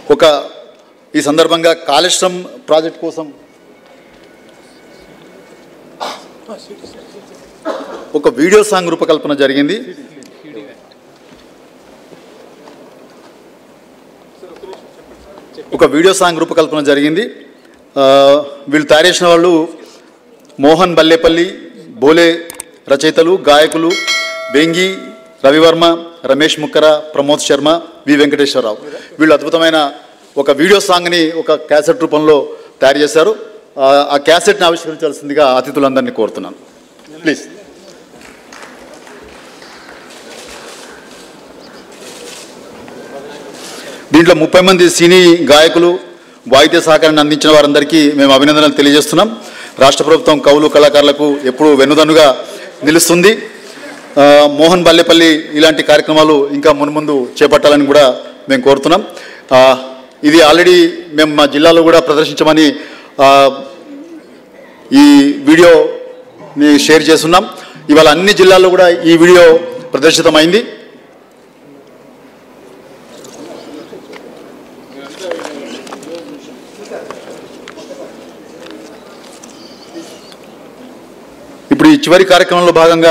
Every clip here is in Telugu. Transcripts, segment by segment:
ఒక ఈ సందర్భంగా కాళేశ్వరం ప్రాజెక్ట్ కోసం ఒక వీడియో సాంగ్ రూపకల్పన జరిగింది ఒక వీడియో సాంగ్ రూపకల్పన జరిగింది ఆ, వీళ్ళు తయారు చేసిన వాళ్ళు మోహన్ బల్లేపల్లి బోలే రచయితలు గాయకులు బెంగి రవివర్మ రమేష్ ముక్కర ప్రమోద్ శర్మ వి వెంకటేశ్వరరావు వీళ్ళు అద్భుతమైన ఒక వీడియో సాంగ్ని ఒక క్యాసెట్ రూపంలో తయారు చేశారు ఆ, ఆ క్యాసెట్ని ఆవిష్కరించాల్సిందిగా అతిథులందరినీ కోరుతున్నాను ప్లీజ్ దీంట్లో ముప్పై మంది సినీ గాయకులు వాయిద్య సహకారాన్ని అందించిన వారందరికీ మేము అభినందనలు తెలియజేస్తున్నాం రాష్ట్ర ప్రభుత్వం కవులు కళాకారులకు ఎప్పుడూ వెన్నుదన్నుగా నిలుస్తుంది ఆ, మోహన్ బల్లేపల్లి ఇలాంటి కార్యక్రమాలు ఇంకా మున్ముందు చేపట్టాలని కూడా మేము కోరుతున్నాం ఆ, ఇది ఆల్రెడీ మేము మా జిల్లాలో కూడా ప్రదర్శించమని ఆ, ఈ వీడియోని షేర్ చేస్తున్నాం ఇవాళ అన్ని జిల్లాల్లో కూడా ఈ వీడియో ప్రదర్శితమైంది ఇప్పుడు ఈ చివరి కార్యక్రమంలో భాగంగా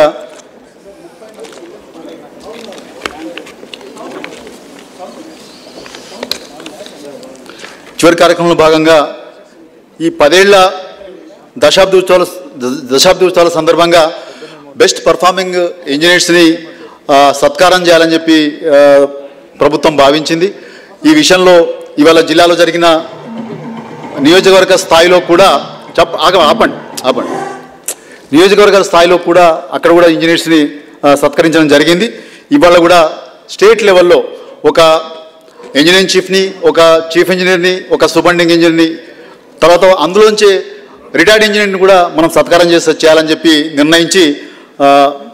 చివరి కార్యక్రమంలో భాగంగా ఈ పదేళ్ల దశాబ్ది ఉత్సవాల దశాబ్ది ఉత్సవాల సందర్భంగా బెస్ట్ పర్ఫార్మింగ్ ఇంజనీర్స్ని ఆ, సత్కారం చేయాలని చెప్పి ఆ, ప్రభుత్వం భావించింది ఈ విషయంలో ఇవాళ జిల్లాలో జరిగిన నియోజకవర్గ స్థాయిలో కూడా చెప్ప ఆగ ఆపండి ఆపండి నియోజకవర్గ స్థాయిలో కూడా అక్కడ కూడా ఇంజనీర్స్ని ఆ, సత్కరించడం జరిగింది ఇవాళ కూడా స్టేట్ లెవెల్లో ఒక ఇంజనీరింగ్ చీఫ్ని ఒక చీఫ్ ఇంజనీర్ని ఒక సూపరింటెండింగ్ ఇంజనీర్ని తర్వాత అందులోంచి రిటైర్డ్ ఇంజనీర్ని కూడా మనం సత్కారం చేసి చేయాలని చెప్పి నిర్ణయించి ఆ,